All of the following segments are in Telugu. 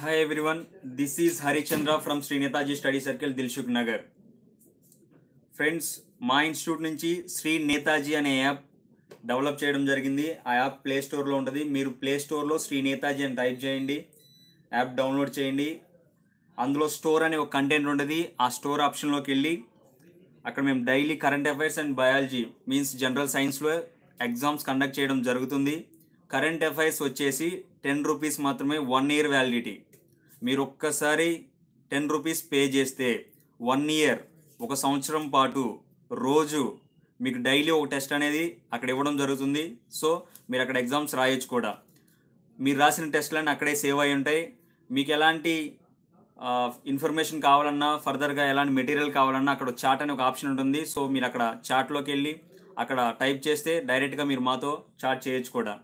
Hi everyone, this is Harichandra from Srinetaji Study Circle, Dilshuk Nagar. Friends మా ఇన్స్టిట్యూట్ నుంచి శ్రీ నేతాజీ అనే యాప్ డెవలప్ చేయడం జరిగింది ఆ యాప్ ప్లే స్టోర్లో ఉంటుంది మీరు ప్లే స్టోర్లో శ్రీ నేతాజీ అని టైప్ చేయండి యాప్ డౌన్లోడ్ చేయండి అందులో స్టోర్ అనే ఒక కంటెంట్ ఉంటుంది ఆ స్టోర్ ఆప్షన్లోకి వెళ్ళి అక్కడ మేము daily current affairs and biology means general సైన్స్లో ఎగ్జామ్స్ కండక్ట్ చేయడం జరుగుతుంది కరెంట్ అఫైర్స్ వచ్చేసి టెన్ రూపీస్ మాత్రమే వన్ ఇయర్ వ్యాలిడిటీ మీరు ఒక్కసారి టెన్ రూపీస్ పే చేస్తే వన్ ఇయర్ ఒక సంవత్సరం పాటు రోజు మీకు డైలీ ఒక టెస్ట్ అనేది అక్కడ ఇవ్వడం జరుగుతుంది సో మీరు అక్కడ ఎగ్జామ్స్ రాయొచ్చు కూడా మీరు రాసిన టెస్ట్లన్నీ అక్కడే సేవ్ అయి ఉంటాయి మీకు ఎలాంటి ఇన్ఫర్మేషన్ కావాలన్నా ఫర్దర్గా ఎలాంటి మెటీరియల్ కావాలన్నా అక్కడ చాట్ అనే ఒక ఆప్షన్ ఉంటుంది సో మీరు అక్కడ చాట్లోకి వెళ్ళి అక్కడ టైప్ చేస్తే డైరెక్ట్గా మీరు మాతో చాట్ చేయొచ్చు కూడా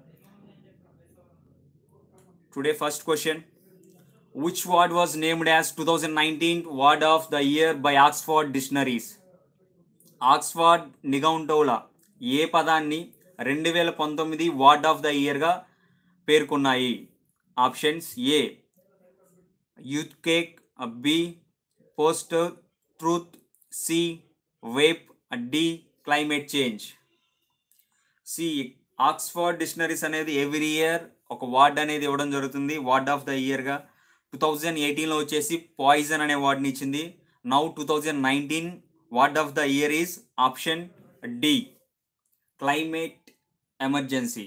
today first question which word was named as 2019 word of the year by Oxford Dictionaries? Oxford నిఘంటువుల ఏ పదాన్ని రెండు వేల పంతొమ్మిది వార్డ్ ఆఫ్ ద ఇయర్గా పేర్కొన్నాయి options A youth cake B post truth C vape D climate change C Oxford dictionaries అనేది ఎవ్రీ ఇయర్ ఒక వార్డ్ అనేది ఇవ్వడం జరుగుతుంది వార్డ్ ఆఫ్ ద ఇయర్గా టూ థౌజండ్ ఎయిటీన్లో వచ్చేసి పాయిజన్ అనే వార్డ్ని ఇచ్చింది now two thousand nineteen word of the year is option D climate emergency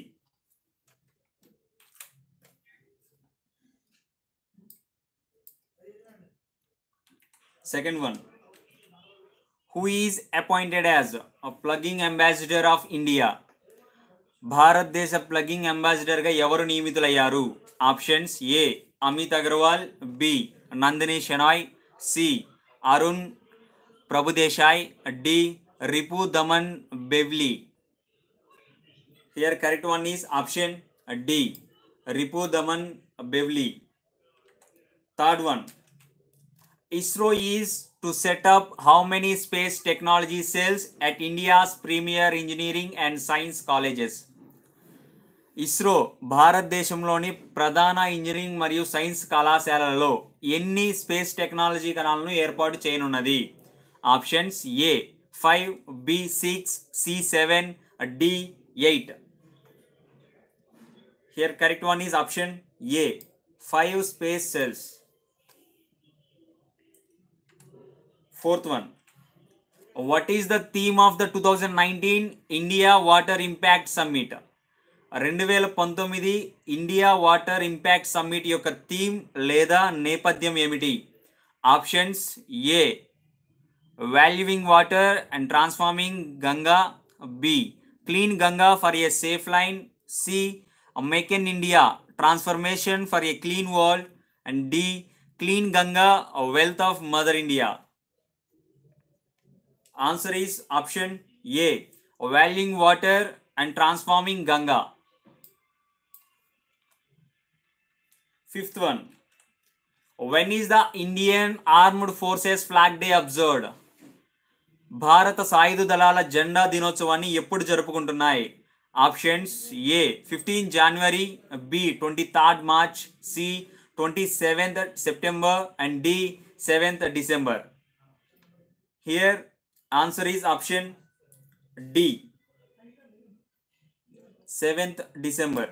second one who is appointed as plugging ambassador of India భారతదేశ ప్లగింగ్ అంబాసిడర్గా ఎవరు నియమితులయ్యారు options A Amit Agarwal B Nandini Shenoy C Arun Prabhudesai D Ripu Daman Bevli here correct one is option D Ripu Daman Bevli third one ISRO is to set up how many space technology cells at India's premier engineering and science colleges? ISRO భారతదేశంలోని ప్రధాన ఇంజనీరింగ్ మరియు సైన్స్ కళాశాలలలో ఎన్ని స్పేస్ టెక్నాలజీ కణాలను ఏర్పాటు చేయనున్నది options A five B six C seven D eight here correct one is option A five space cells Fourth one. What is the theme of the 2019 India Water Impact Summit? రెండు వేల పంతొమ్మిది ఇండియా వాటర్ ఇంపాక్ట్ సమ్మిట్ యొక్క థీమ్ లేదా నేపథ్యం ఏమిటి options A valuing water and transforming Ganga B clean Ganga for a safe line C make in India transformation for a clean world and D clean Ganga wealth of mother India Answer is option A. Valuing water and transforming Ganga. Fifth one. When is the Indian Armed Forces Flag Day observed? భారత సాయుధ దళాల జెండా దినోత్సవాన్ని ఎప్పుడు జరుపుకుంటున్నాయి options A fifteen January B twenty third March C twenty seventh September and D seventh December here answer is option D. 7th December.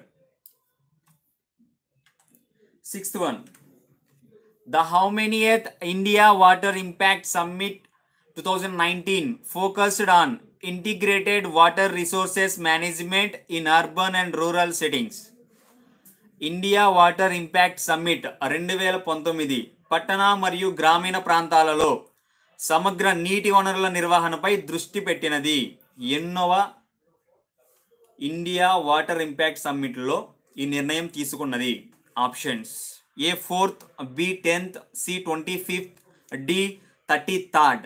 Sixth one. The how manyth India Water Impact Summit 2019 focused on integrated water resources management in urban and rural settings. India water impact summit రెండు వేల పంతొమ్మిది పట్టణ మరియు గ్రామీణ ప్రాంతాలలో సమగ్ర నీటి వనరుల నిర్వహణపై దృష్టి పెట్టినది ఎన్నోవ ఇండియా వాటర్ ఇంపాక్ట్ సమ్మిట్లో ఈ నిర్ణయం తీసుకున్నది options A fourth B tenth C twenty fifth D thirty third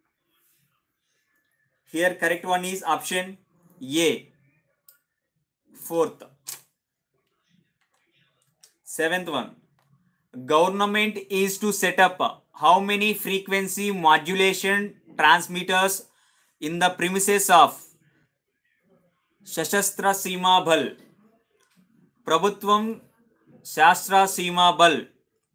here correct one is option A fourth seventh one government is to set up how many frequency modulation transmitters in the premises of Sashastra Seema Bal ప్రభుత్వం శాస్త్ర సీమా బల్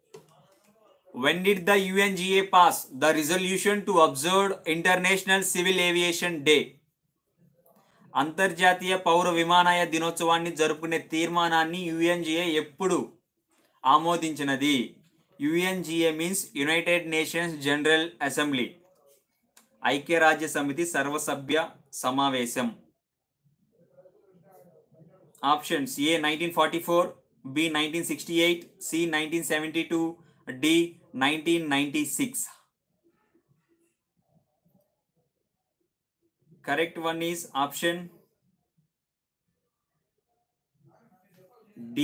when did the UNGA pass the resolution to observe International Civil Aviation Day? అంతర్జాతీయ పౌర విమానయాన దినోత్సవాన్ని జరుపుకునే తీర్మానాన్ని యుఎన్జిఏ ఎప్పుడు ఆమోదించినది UNGA means united nations general assembly ఐక్యరాజ్య సమితి సర్వసభ్య సమావేశం options A nineteen forty four B nineteen sixty eight C nineteen seventy two D nineteen ninety six correct one is option D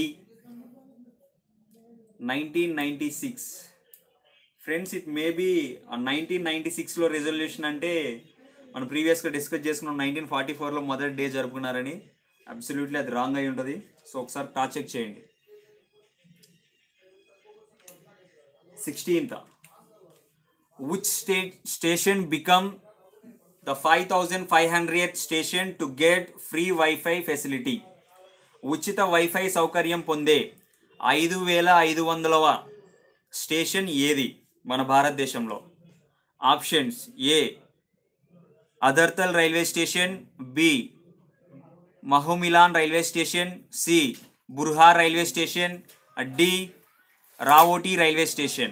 nineteen ninety six friends it maybe nineteen ninety సిక్స్లో రెజల్యూషన్ అంటే మనం ప్రీవియస్గా డిస్కస్ చేసుకున్నాం నైన్టీన్ ఫార్టీ ఫోర్లో మొదటి డే జరుపుకున్నారని అబ్సల్యూట్లీ అది రాంగ్ అయి ఉంటుంది సో ఒకసారి టాచ్ చెక్ చేయండి sixteenth which state station become the five thousand five hundred station to get free wifi facility ఉచిత వైఫై సౌకర్యం పొందే ఐదు వేల ఐదు వందలవ స్టేషన్ ఏది మన భారతదేశంలో options A Adhartal railway station B Mahumilan railway station C Burhar railway station D Raoti railway station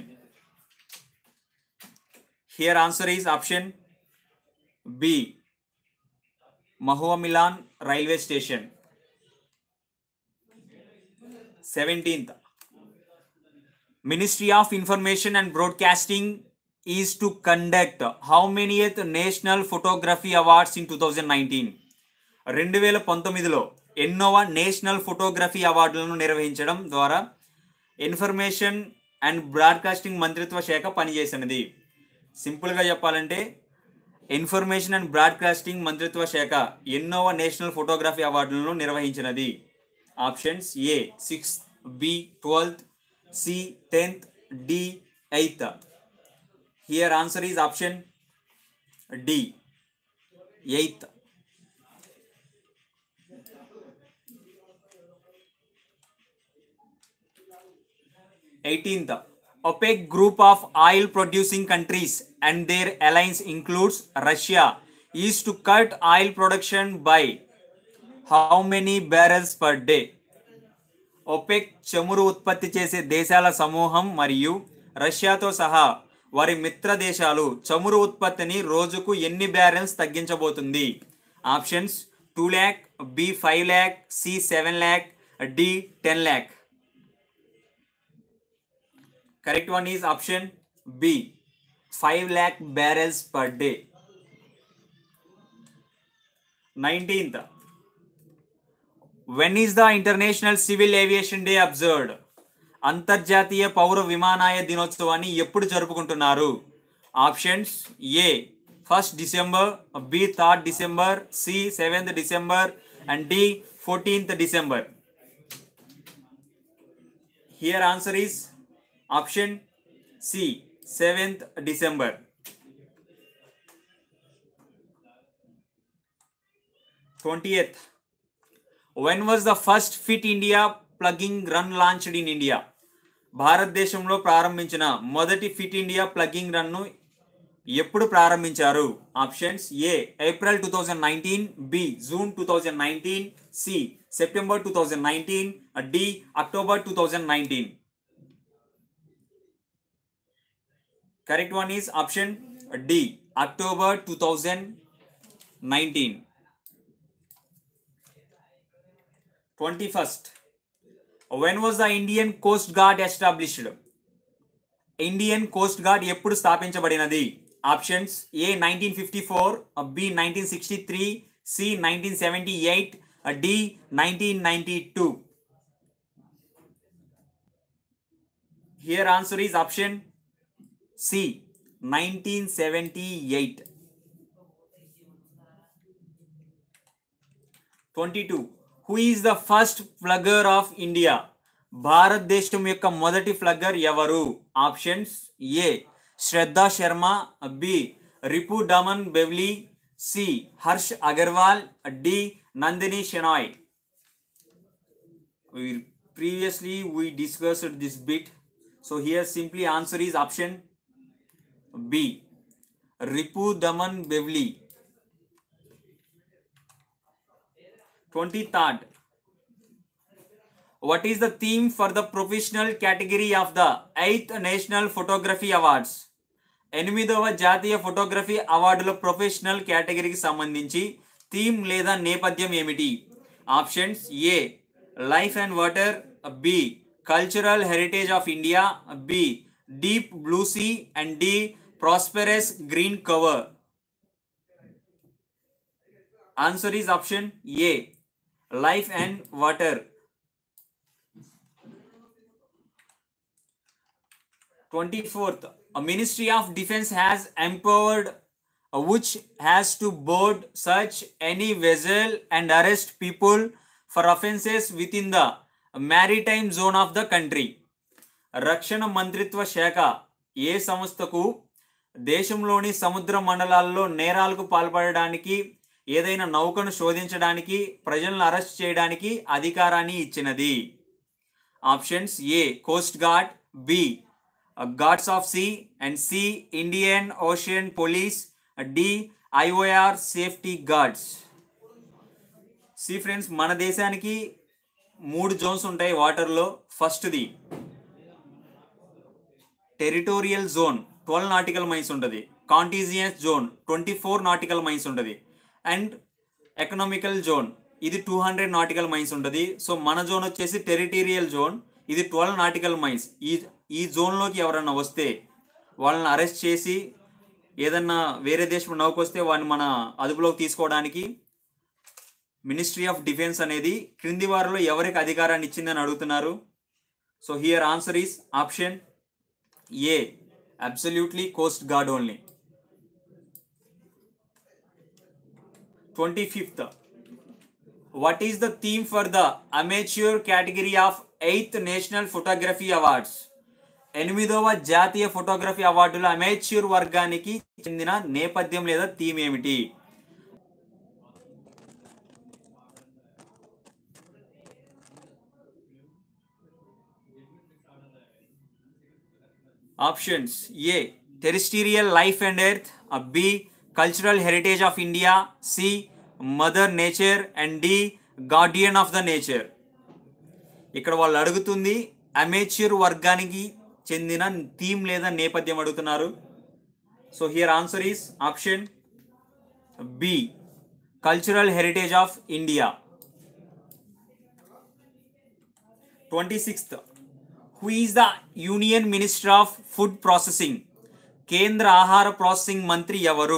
here answer is option B Mahumilan railway station seventeenth Ministry of Information and Broadcasting is to conduct how many national photography awards in two thousand nineteen రెండు వేల పంతొమ్మిదిలో ఎన్నోవ నేషనల్ ఫోటోగ్రఫీ అవార్డులను నిర్వహించడం ద్వారా ఇన్ఫర్మేషన్ అండ్ బ్రాడ్కాస్టింగ్ మంత్రిత్వ శాఖ పనిచేసినది సింపుల్గా చెప్పాలంటే ఇన్ఫర్మేషన్ అండ్ బ్రాడ్కాస్టింగ్ మంత్రిత్వ శాఖ ఎన్నోవ నేషనల్ ఫోటోగ్రఫీ అవార్డులను నిర్వహించినది options A sixth B twelfth C tenth D eighth here answer is option D eighth eighteenth OPEC group of oil producing countries and their alliance includes Russia is to cut oil production by how many barrels per day OPEC చమురు ఉత్పత్తి చేసే దేశాల సమూహం మరియు రష్యాతో సహా వారి మిత్ర దేశాలు చమురు ఉత్పత్తిని రోజుకు ఎన్ని బ్యారెల్స్ తగ్గించబోతుంది options two lakh B five lakh C seven lakh D ten lakh correct one is option B five lakh barrels per day nineteenth when is the international civil aviation day observed అంతర్జాతీయ పౌర విమానాయ దినోత్సవాన్ని ఎప్పుడు జరుపుకుంటున్నారు options A first December B third December C seventh December and D fourteenth December here answer is option C seventh December twentieth when was the first fit India plogging run launched in India భారతదేశంలో ప్రారంభించిన మొదటి ఫిట్ ఇండియా ప్లగింగ్ రన్ను ఎప్పుడు ప్రారంభించారు options A April two thousand nineteen B June two thousand nineteen C September two thousand nineteen D October two thousand nineteen correct one is option D October two thousand nineteen twenty first when was the Indian coast guard established Indian coast guard ఎప్పుడు స్థాపించబడినది options A nineteen fifty four B nineteen sixty three C nineteen seventy eight D nineteen ninety two here answer is option C nineteen seventy eight twenty two who is the first plogger of India భారతదేశం యొక్క మొదటి ఫ్లగ్గర్ ఎవరు options A Shraddha Sharma B Ripu Daman Bevli C Harsh Agarwal D Nandini Shenoy previously we discussed this bit So here simply answer is option B. Ripu Daman Bevli. 23rd. What is the theme for the professional category of the 8th National Photography Awards? ఎనిమిదవ జాతీయ ఫోటోగ్రఫీ అవార్డుల ప్రొఫెషనల్ కేటగిరీకి సంబంధించి థీమ్ లేదా నేపథ్యం ఏమిటి options A life and water B cultural heritage of India B deep blue sea and D prosperous green cover answer is option A life and water 24th a ministry of defense has empowered uh, which has to board search any vessel and arrest people for offenses within the maritime zone of the country రక్షణ మంత్రిత్వ శాఖ ఏ సంస్థకు దేశంలోని సముద్ర మండలాల్లో నేరాలకు పాల్పడడానికి ఏదైనా నౌకను శోధించడానికి ప్రజలను అరెస్ట్ చేయడానికి అధికారాన్ని ఇచ్చినది options A coast guard B guards of sea and C Indian ocean police D IOR safety guards C friends మన దేశానికి మూడు జోన్స్ ఉంటాయి వాటర్లో ఫస్ట్ది territorial zone twelve nautical miles ఉంటుంది contiguous zone twenty four nautical miles ఉంటుంది అండ్ ఎకనామికల్ జోన్ ఇది టూ హండ్రెడ్ నాటికల్ మైన్స్ ఉంటుంది సో మన జోన్ వచ్చేసి టెరిటోరియల్ జోన్ ఇది ట్వెల్వ్ నాటికల్ మైన్స్ ఈ ఈ జోన్లోకి ఎవరన్నా వస్తే వాళ్ళని అరెస్ట్ చేసి ఏదన్నా వేరే దేశం నౌకొస్తే వాడిని మన అదుపులోకి తీసుకోవడానికి మినిస్ట్రీ ఆఫ్ డిఫెన్స్ అనేది క్రింది వారిలో ఎవరికి అధికారాన్ని ఇచ్చిందని అడుగుతున్నారు so here answer is option A absolutely coast guard only twenty fifth what is the theme for the amateur category of 8th national photography awards ఎనిమిదవ జాతీయ ఫోటోగ్రఫీ అవార్డుల అమేచ్యూర్ వర్గానికి చెందిన నేపథ్యం లేదా థీమ్ ఏమిటి options A terrestrial life and earth B cultural heritage of India C mother nature and D guardian of the nature ఇక్కడ వాళ్ళు అడుగుతుంది అమేచ్యూర్ వర్గానికి చెందిన థీమ్ లేదా నేపథ్యం అడుగుతున్నారు so here answer is option B cultural heritage of India twenty sixth who is the union minister of food processing కేంద్ర ఆహార ప్రాసెసింగ్ మంత్రి ఎవరు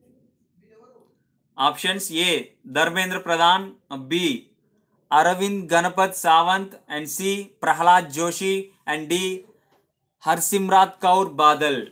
options A Dharmendra Pradhan B Arvind Ganpat Sawant and C Pralhad Joshi and D Harsimrat Kaur Badal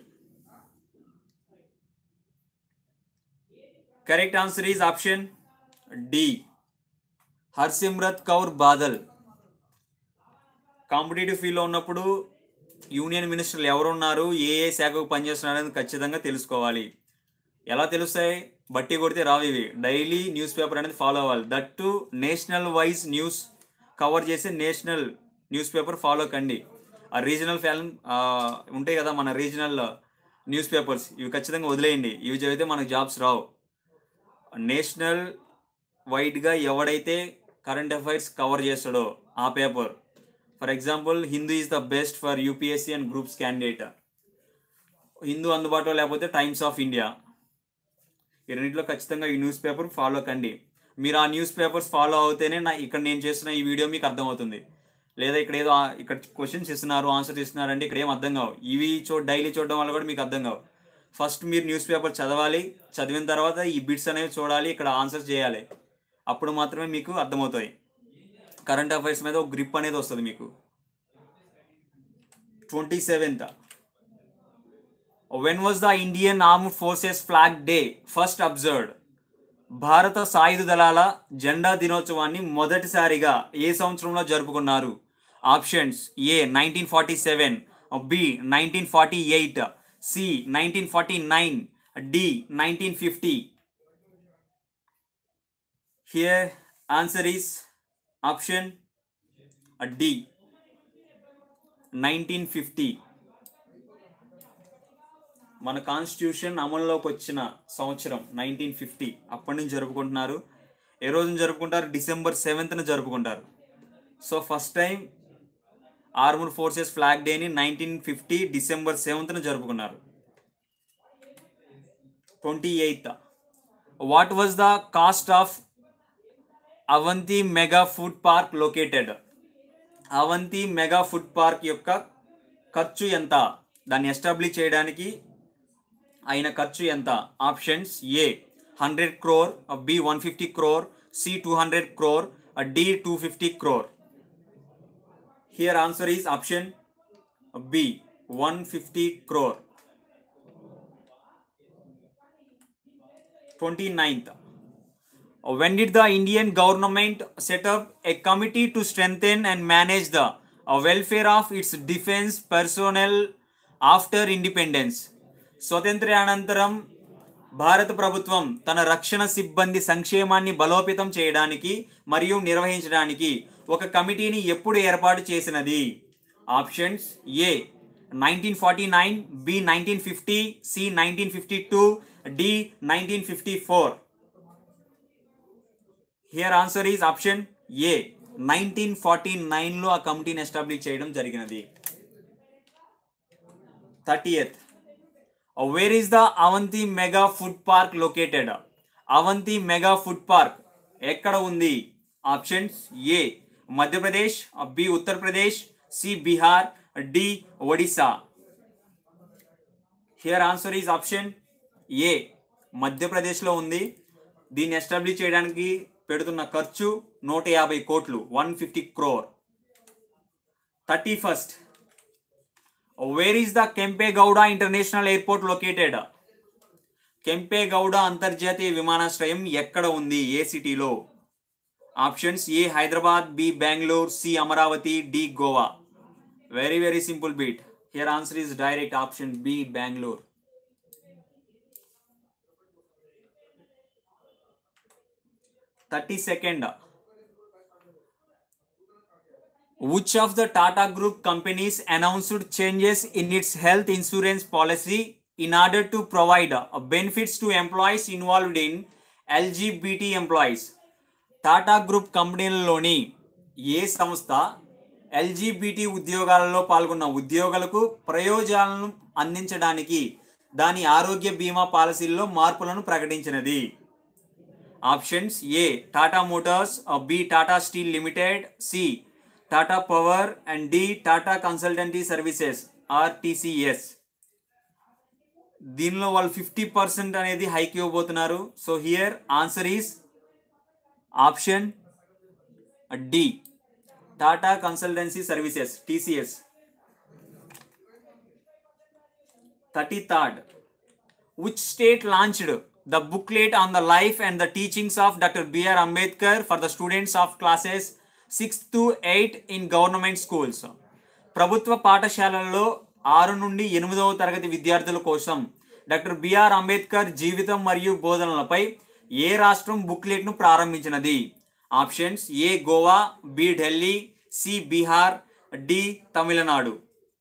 correct answer is option D Harsimrat Kaur Badal competitive ఫీల్డ్లో ఉన్నప్పుడు యూనియన్ మినిస్టర్లు ఎవరు ఉన్నారు ఏ ఏ శాఖకు పనిచేస్తున్నారని ఖచ్చితంగా తెలుసుకోవాలి ఎలా తెలుస్తాయి బట్టి కొడితే రావు ఇవి డైలీ న్యూస్ పేపర్ అనేది ఫాలో అవ్వాలి that to national wise news cover చేసే నేషనల్ న్యూస్ పేపర్ ఫాలో కండి ఆ రీజనల్ ఫ్యాన్ ఉంటాయి కదా మన రీజనల్ న్యూస్ పేపర్స్ ఇవి ఖచ్చితంగా వదిలేయండి ఇవి చదివితే మనకు జాబ్స్ రావు నేషనల్ వైడ్గా ఎవడైతే కరెంట్ అఫైర్స్ కవర్ చేస్తాడో ఆ paper for example Hindu is the best for UPSC and groups candidate Hindu అందుబాటులో లేకపోతే టైమ్స్ ఆఫ్ ఇండియా ఈ రెండింటిలో ఖచ్చితంగా ఈ న్యూస్ పేపర్ ఫాలో కండి మీరు ఆ న్యూస్ పేపర్స్ ఫాలో అవుతేనే నా ఇక్కడ నేను చేస్తున్న ఈ వీడియో మీకు అర్థమవుతుంది లేదా ఇక్కడ ఏదో ఆ- ఇక్కడ క్వశ్చన్స్ ఇస్తున్నారు ఆన్సర్ ఇస్తున్నారు అంటే ఇక్కడ ఏం అర్థం కావు ఇవి చూ డైలీ చూడడం వల్ల కూడా మీకు అర్థం కావు ఫస్ట్ మీరు న్యూస్ పేపర్ చదవాలి చదివిన తర్వాత ఈ బిట్స్ అనేవి చూడాలి ఇక్కడ ఆన్సర్ చేయాలి అప్పుడు మాత్రమే మీకు అర్థమవుతాయి కరెంట్ అఫైర్స్ మీద ఒక గ్రిప్ అనేది వస్తుంది మీకు twenty seventh when was the Indian armed forces flag day first observed భారత సాయుధ దళాల జెండా దినోత్సవాన్ని మొదటిసారిగా ఏ సంవత్సరంలో జరుపుకున్నారు options A nineteen forty seven B nineteen forty eight C nineteen forty nine D nineteen fifty here answer is option D nineteen fifty మన కాన్స్టిట్యూషన్ అమల్లోకి వచ్చిన సంవత్సరం నైన్టీన్ ఫిఫ్టీ అప్పటి నుంచి జరుపుకుంటున్నారు ఏ రోజున జరుపుకుంటారు డిసెంబర్ సెవెంత్న జరుపుకుంటారు so first time armed forces flag డేని నైన్టీన్ ఫిఫ్టీ డిసెంబర్ సెవెంత్న జరుపుకున్నారు twenty eighth what was the cost of Avanti mega food park located Avanti mega food park యొక్క ఖర్చు ఎంత దాన్ని ఎస్టాబ్లిష్ చేయడానికి అయిన ఖర్చు ఎంత options A hundred crore B one fifty crore C two hundred crore D two fifty crore here answer is option B one fifty crore twenty ninth when did the Indian government set up a committee to strengthen and manage the uh, welfare of its defense personnel after independence? స్వతంత్ర అనంతరం భారత ప్రభుత్వం తన రక్షణ సిబ్బంది సంక్షేమాన్ని బలోపేతం చేయడానికి మరియు నిర్వహించడానికి ఒక కమిటీని ఎప్పుడు ఏర్పాటు చేసినది options A nineteen forty nine B nineteen fifty C nineteen fifty two D nineteen fifty four here answer is option A nineteen forty నైన్లో ఆ కమిటీని ఎస్టాబ్లిష్ చేయడం జరిగినది thirtieth where is the Avanti mega food park located Avanti mega food park ఎక్కడ ఉంది options A Madhya Pradesh B Uttar Pradesh C Bihar D Odisha here answer is option A మధ్యప్రదేశ్లో ఉంది దీన్ని ఎస్టాబ్లిష్ చేయడానికి పెడుతున్న ఖర్చు నూట యాభై కోట్లు one fifty crore thirty first where is the Kempegowda international airport located Kempegowda అంతర్జాతీయ విమానాశ్రయం ఎక్కడ ఉంది ఏ సిటీలో options A Hyderabad B Bengaluru C Amaravati D Goa very very simple beat here answer is direct option B Bengaluru thirty second which of the Tata Group companies announced changes in its health insurance policy in order to provide uh, benefits to employees involved in LGBT employees? Tata group కంపెనీలలోని ఏ సంస్థ ఎల్జీబీటీ ఉద్యోగాలలో పాల్గొన్న ఉద్యోగులకు ప్రయోజనాలను అందించడానికి దాని ఆరోగ్య బీమా పాలసీల్లో మార్పులను ప్రకటించినది options A Tata motors B Tata steel limited C Tata power and D Tata consultancy services RTCS దీనిలో వాళ్ళు ఫిఫ్టీ పర్సెంట్ అనేది హైక్ ఇవ్వబోతున్నారు so here answer is option D Tata consultancy services TCS thirty third which state launched the booklet on the life and the teachings of Dr. B.R. Ambedkar for the students of classes 6 to 8 in government schools? ప్రభుత్వ పాఠశాలల్లో ఆరు నుండి ఎనిమిదవ తరగతి విద్యార్థుల కోసం డాక్టర్ బిఆర్ అంబేద్కర్ జీవితం మరియు బోధనలపై ఏ రాష్ట్రం బుక్లెట్ను ప్రారంభించినది options A Goa B Delhi C Bihar D Tamil Nadu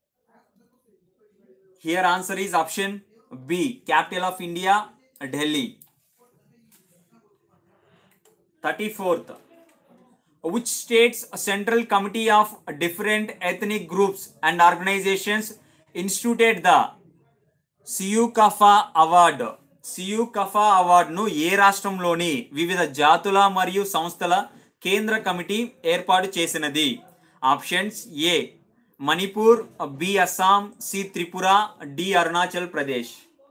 here answer is option B capital of India Delhi thirty fourth which states a central committee of different ethnic groups and organizations instituted the Sukaphaa award Sukaphaa అవార్డును ఏ రాష్ట్రంలోని వివిధ జాతుల మరియు సంస్థల కేంద్ర కమిటీ ఏర్పాటు చేసినది options A Manipur B Assam C Tripura D Arunachal Pradesh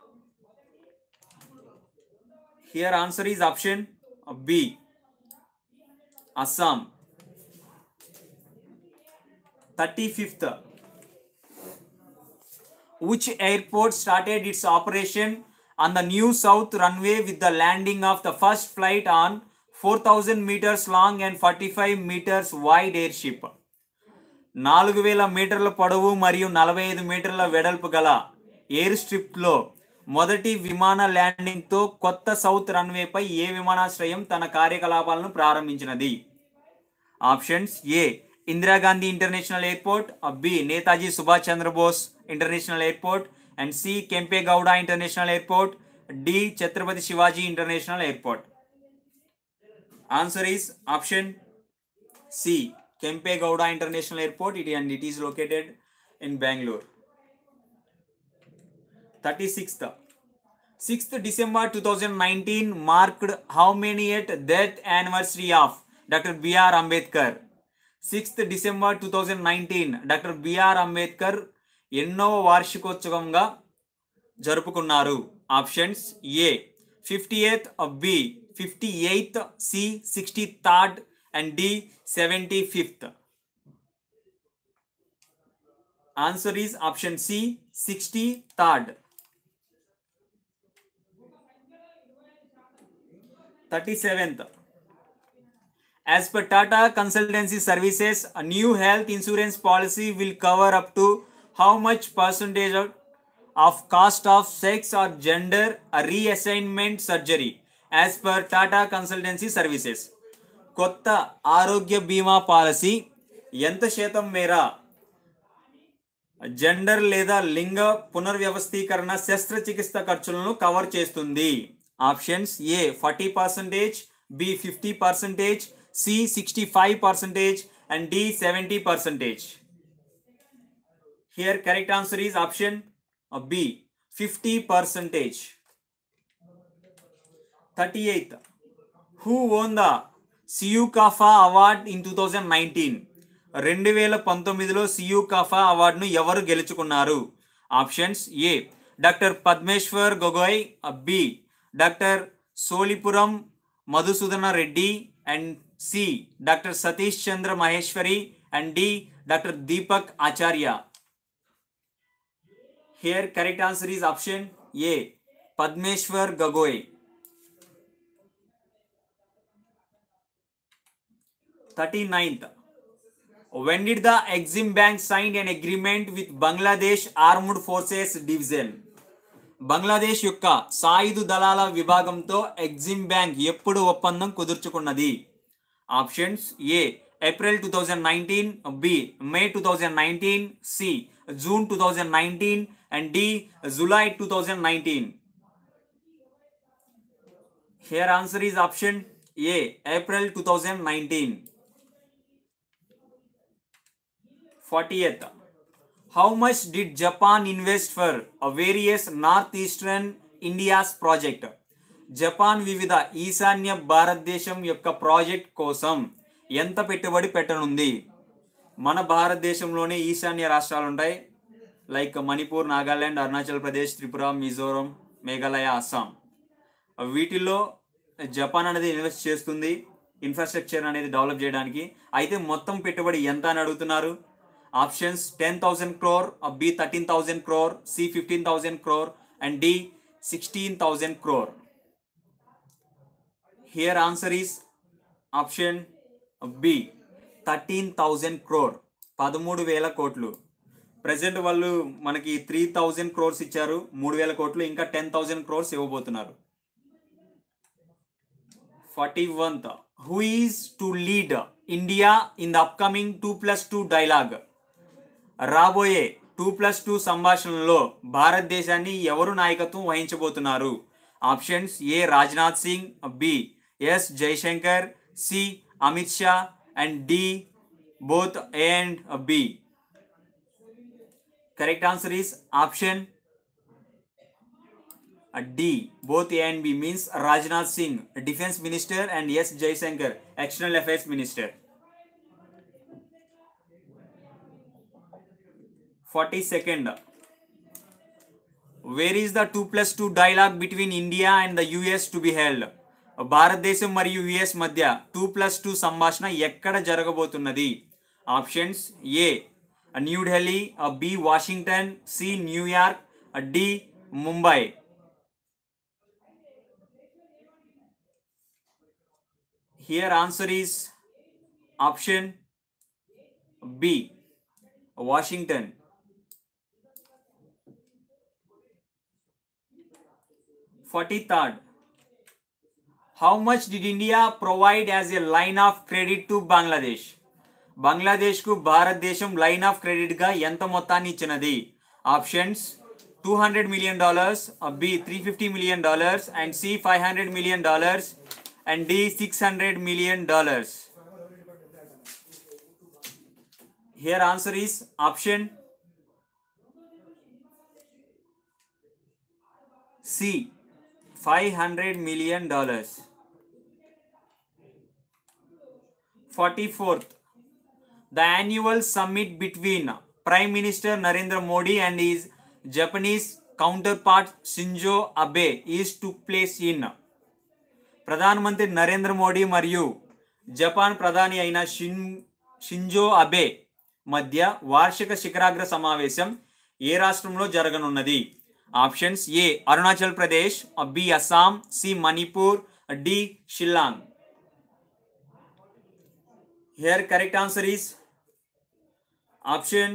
here answer is option B Assam thirty fifth which airport started its operation on the new south runway with the landing of the first flight on 4000 meters long and 45 meters wide airship నాలుగు వేల మీటర్ల పొడవు మరియు నలభై ఐదు మీటర్ల వెడల్పు గల ఎయిర్ స్ట్రిప్లో మొదటి విమాన ల్యాండింగ్తో కొత్త సౌత్ రన్వేపై ఏ విమానాశ్రయం తన కార్యకలాపాలను ప్రారంభించినది options A Indira Gandhi International Airport, uh, B. Netaji Subhash Chandra Bose International Airport, and C. Kempe Gowda International Airport, D. Chhatrapati Shivaji International Airport. Answer is option C. Kempe Gowda International Airport, it, and it is located in Bangalore. 36th. 6th December 2019 marked how many at death anniversary of Dr. B.R. Ambedkar? 6th December 2019 doctor BR Ambedkar ఎన్నో వార్షికోత్సవంగా జరుపుకున్నారు options A fifty eighth B fifty eighth C sixty third and D seventy fifth answer is option C sixty third thirty seventh As per Tata Consultancy Services, a new health insurance policy will cover up to how much percentage of, of cost of sex or gender a reassignment surgery as per Tata Consultancy Services. కొత్త ఆరోగ్య బీమా పాలసీ ఎంత శాతం మేర జెండర్ లేదా లింగ పునర్వ్యవస్థీకరణ శస్త్రచికిత్స ఖర్చులను కవర్ చేస్తుంది options A forty percentage B fifty percentage C sixty five percentage and D seventy percentage here correct answer is option B fifty percentage thirty eighth who won the Sukaphaa award in two thousand nineteen రెండు వేల పంతొమ్మిదిలో సియు కాఫా అవార్డును ఎవరు గెలుచుకున్నారు options A doctor Padmeswar Gogoi B doctor Solipuram Madhusudhana Reddy and C doctor Satish Chandra Maheshwari and D doctor Deepak Acharya here correct answer is option A Padmeswar Gogoi thirty ninth when did the exim bank signed an agreement with bangladesh armed forces division Bangladesh యొక్క సాయుధ దళాల విభాగంతో ఎగ్జిమ్ బ్యాంక్ ఎప్పుడు ఒప్పందం కుదుర్చుకున్నది options A April two thousand nineteen B May two thousand nineteen C June two thousand nineteen and D July two thousand nineteen here answer is option A April two thousand nineteen 40th. How much did Japan invest for a various northeastern India's project? Japan వివిధ ఈశాన్య భారతదేశం యొక్క ప్రాజెక్ట్ కోసం ఎంత పెట్టుబడి పెట్టనుంది మన భారతదేశంలోనే ఈశాన్య రాష్ట్రాలు ఉంటాయి లైక్ మణిపూర్ నాగాలాండ్ అరుణాచల్ ప్రదేశ్ త్రిపుర మిజోరం మేఘాలయ అస్సాం వీటిల్లో జపాన్ అనేది ఇన్వెస్ట్ చేస్తుంది ఇన్ఫ్రాస్ట్రక్చర్ అనేది డెవలప్ చేయడానికి అయితే మొత్తం పెట్టుబడి ఎంత అని అడుగుతున్నారు options ten thousand crore B thirteen thousand crore C fifteen thousand crore and D sixteen thousand crore here answer is option B thirteen thousand crore పదమూడు వేల కోట్లు ప్రజెంట్ వాళ్ళు మనకి త్రీ థౌజండ్ క్రోర్స్ ఇచ్చారు మూడు వేల కోట్లు ఇంకా టెన్ థౌజండ్ క్రోర్స్ ఇవ్వబోతున్నారు ఫార్టీ వన్త్ who is to lead India in the upcoming two plus two dialogue రాబోయే టూ ప్లస్ టూ సంభాషణలో భారతదేశాన్ని ఎవరు నాయకత్వం వహించబోతున్నారు options A Rajnath Singh B S Jaishankar C Amit Shah and D both A and B correct answer is option D both A and B means Rajnath Singh defence minister and S Jaishankar external affairs minister forty second where is the two plus two dialogue between India and the US to be held భారతదేశం మరియు యుఎస్ మధ్య టూ ప్లస్ టూ సంభాషణ ఎక్కడ జరగబోతున్నది options A New Delhi B Washington C New York D Mumbai Here answer is option B. Washington. Forty-third. How much did India provide as a line of credit to Bangladesh? బంగ్లాదేశ్కు భారతదేశం లైన్ ఆఫ్ క్రెడిట్గా ఎంత మొత్తాన్ని ఇచ్చినది options two hundred million dollars B three fifty million dollars and C five hundred million dollars and D six hundred million dollars here answer is option C five hundred million dollars forty fourth the annual summit between Prime Minister Narendra Modi and his Japanese counterpart Shinzo Abe is took place in ప్రధానమంత్రి నరేంద్ర మోడీ మరియు జపాన్ ప్రధాని అయిన షిన్ షింజో అబే మధ్య వార్షిక శిఖరాగ్ర సమావేశం ఏ రాష్ట్రంలో జరగనున్నది options A Arunachal Pradesh B Assam C Manipur D Shillong here correct answer is option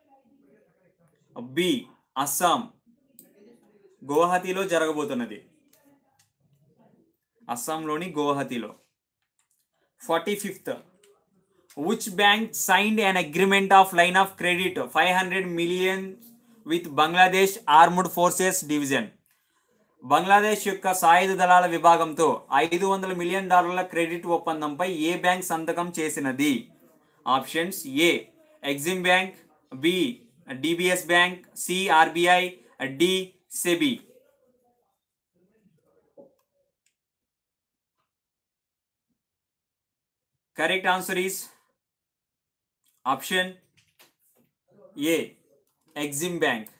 B Assam గువాహతిలో జరగబోతున్నది అస్సాంలోని గువాహతిలో forty fifth which bank signed an agreement of line of credit five hundred million with Bangladesh armed forces division Bangladesh యొక్క సాయుధ దళాల విభాగంతో ఐదు వందల మిలియన్ డాలర్ల క్రెడిట్ ఒప్పందంపై ఏ బ్యాంక్ సంతకం చేసినది options A EXIM bank B DBS bank C RBI D SEBI correct answer is option A EXIM bank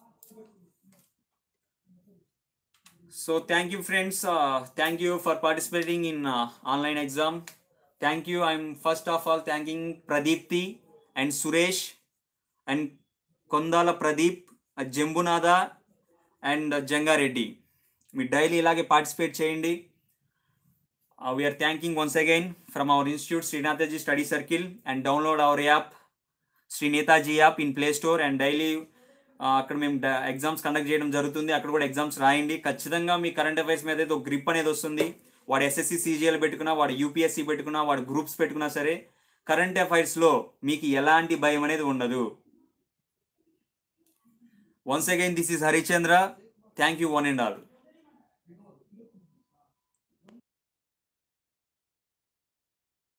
So thank you friends. Uh, thank you for participating in uh, online exam. Thank you. I'm first of all thanking Pradipti and Suresh and Kondala Pradeep, uh, Jambunada and uh, Jangareddy. మీ డైలీ ఇలాగే పార్టిసిపేట్ చేయండి we are thanking once again from our institute Srinathji study circle and download our app Shri Netaji app in play store and daily అక్కడ మేము ఎగ్జామ్స్ కండక్ట్ చేయడం జరుగుతుంది అక్కడ కూడా ఎగ్జామ్స్ రాయండి ఖచ్చితంగా మీ కరెంట్ అఫైర్స్ మీద అయితే ఒక గ్రిప్ అనేది వస్తుంది వాడు ఎస్ఎస్సి సీజీఎల్ పెట్టుకున్నా వాడు యూపీఎస్సీ పెట్టుకున్నా వాడు గ్రూప్స్ పెట్టుకున్నా సరే కరెంట్ అఫైర్స్లో మీకు ఎలాంటి భయం అనేది ఉండదు once again this is Harichandra thank you one and all